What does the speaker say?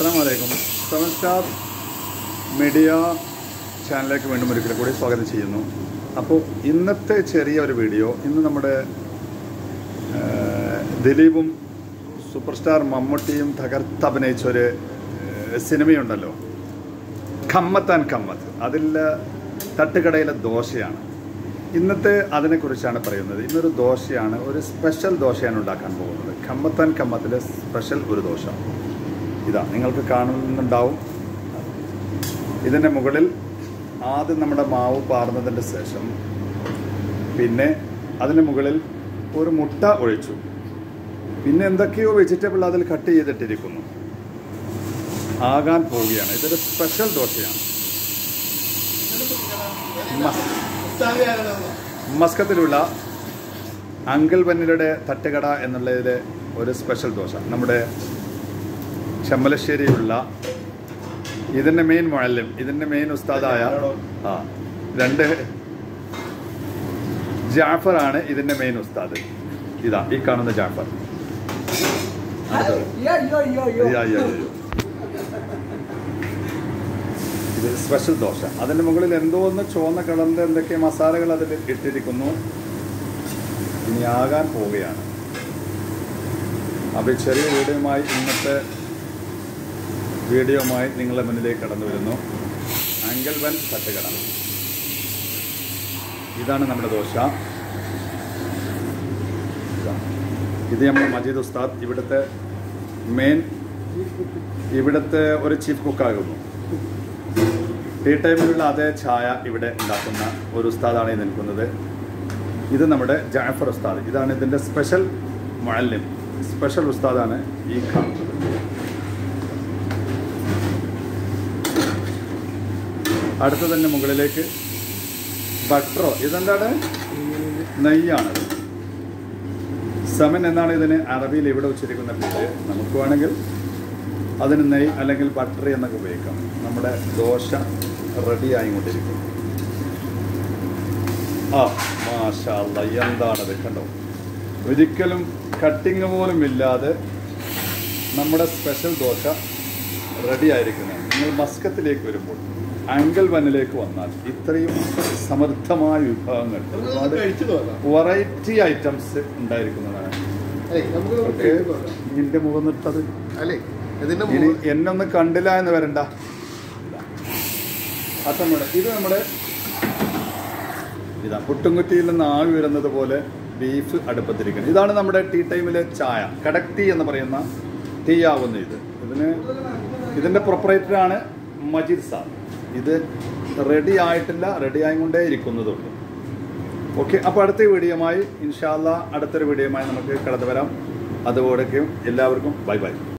അസ്സാം വലൈക്കും seven star media ചാനലിലേക്ക് വീണ്ടും ഒരിക്കലും കൂടി സ്വാഗതം ചെയ്യുന്നു അപ്പോൾ ഇന്നത്തെ ചെറിയ ഒരു വീഡിയോ ഇന്ന് നമ്മുടെ ആ, ദിലീപും സൂപ്പർ സ്റ്റാർ മമ്മൂട്ടിയും തകർത്തഭിനയിച്ച ഒരു ആ, സിനിമയുണ്ടല്ലോ കമ്മത്താൻ കമ്മത്ത് അതിൽ തട്ടുകടയിലെ ദോശയാണ് ഇന്നത്തെ അതിനെക്കുറിച്ചാണ് പറയുന്നത് ഇന്നൊരു ദോശയാണ് ഒരു സ്പെഷ്യൽ ദോശയാണ് ഉണ്ടാക്കാൻ പോകുന്നത് കമ്മത്താൻ കമ്മത്തിലെ സ്പെഷ്യൽ ഒരു ദോശ ഇതാ നിങ്ങൾക്ക് കാണുന്നുണ്ടാവും ഇതിൻ്റെ മുകളിൽ ആദ്യം നമ്മുടെ മാവ് പാർന്നതിൻ്റെ ശേഷം പിന്നെ അതിന് മുകളിൽ ഒരു മുട്ട ഒഴിച്ചു പിന്നെ എന്തൊക്കെയോ വെജിറ്റബിൾ അതിൽ കട്ട് ചെയ്തിട്ടിരിക്കുന്നു ആകാൻ പോവുകയാണ് ഇതൊരു സ്പെഷ്യൽ ദോശയാണ് മസ്- മസ്കത്തിലുള്ള അങ്കിൾ ബന്നിയുടെ തട്ടുകട എന്നുള്ളതിലെ ഒരു സ്പെഷ്യൽ ദോശ നമ്മുടെ ചെമ്മലശ്ശേരിയിലുള്ള ഇതിൻ്റെ മെയിൻ മുഴല്യം ഇതിൻ്റെ മെയിൻ ഉസ്താദായ ആ രണ്ട് ജാഫറാണ് ഇതിൻ്റെ മെയിൻ ഉസ്താദ് ഇതാ ഈ കാണുന്ന ജാഫർ അടുത്തത് അയ്യോ, അയ്യോ, അയ്യോ. ഇത് സ്പെഷ്യൽ ദോശ അതിൻ്റെ മുകളിൽ എന്തോ ഒന്ന് ചുവന്ന കളറിൻ്റെ എന്തൊക്കെ മസാലകൾ അതിൽ ഇട്ടിരിക്കുന്നു ഇനി ആകാൻ പോവുകയാണ് അപ്പോൾ ഈ ചെറിയ വീഡിയോയുമായി ഇന്നത്തെ വീഡിയോയുമായി നിങ്ങളുടെ മുന്നിലേക്ക് കടന്നു വരുന്നു അങ്കൽ വൻ തട്ടുകട ഇതാണ് നമ്മുടെ ദോശ ഇതാ. ഇത് നമ്മൾ മജീദ് ഉസ്താദ് ഇവിടുത്തെ മെയിൻ ഇവിടുത്തെ ഒരു ചീഫ് കുക്കാകുന്നു ടീ ടൈമിലുള്ള അതേ ചായ ഇവിടെ ഉണ്ടാക്കുന്ന ഒരു ഉസ്താദാണ് ഈ നിൽക്കുന്നത് ഇത് നമ്മുടെ ജാഫർ ഉസ്താദ് ഇതാണ് ഇതിൻ്റെ സ്പെഷ്യൽ മുഴല്യം സ്പെഷ്യൽ ഉസ്താദാണ് ഈ കാണുന്നത് അടുത്ത തന്നെ മുകളിലേക്ക് ബട്ടറോ ഇതെന്താണ് നെയ്യാണത് സമൻ എന്നാണ് ഇതിന് അറബിയിൽ ഇവിടെ ഉച്ചരിക്കുന്ന പേര് നമുക്ക് വേണമെങ്കിൽ അതിന് നെയ് അല്ലെങ്കിൽ ബട്ടർ എന്നൊക്കെ ഉപയോഗിക്കാം നമ്മുടെ ദോശ റെഡി ആയിക്കൊണ്ടിരിക്കും ആ മാഷാല്ല എന്താണത് കണ്ടോ ഒരിക്കലും കട്ടിങ് പോലും ഇല്ലാതെ നമ്മുടെ സ്പെഷ്യൽ ദോശ റെഡി ആയിരിക്കുന്നത് നിങ്ങൾ മസ്കത്തിലേക്ക് വരുമ്പോൾ അങ്കൽ വന്നിലേക്ക് വന്നാൽ ഇത്രയും സമൃദ്ധമായ വിഭവങ്ങൾ ഒരുപാട് വെറൈറ്റി ഐറ്റംസ് ഉണ്ടായിരിക്കുന്നതാണ് ഓക്കെ നിന്റെ മുഖം നിട്ടത് അല്ലേ ഇതിന്റെ ഇനി മുകളിൽ എന്നെ ഒന്ന് കണ്ടില്ല എന്ന് വരണ്ട അത് നമ്മുടെ ഇത് നമ്മുടെ ഇതാ പുട്ടുംകുറ്റിയിൽ നിന്ന് ആവി വരുന്നത് പോലെ ബീഫ് അടുപ്പത്തിരിക്കുന്നത് ഇതാണ് നമ്മുടെ ടീ ടൈമിലെ ചായ കടക് ടീ എന്ന് പറയുന്ന ടീ ആവുന്ന ഇത് ഇതിന് ഇതിൻ്റെ പ്രൊപ്പറേറ്ററാണ് മജീദ് സാർ ഇത് റെഡി ആയിട്ടില്ല റെഡി ആയിക്കൊണ്ടേ ഇരിക്കുന്നതുള്ളൂ ഓക്കെ അപ്പോൾ അടുത്ത വീഡിയോയുമായി ഇൻഷാല്ല അടുത്തൊരു വീഡിയോയുമായി നമുക്ക് കടന്നു വരാം അതുകൂടെയൊക്കെയും എല്ലാവർക്കും ബൈ ബൈ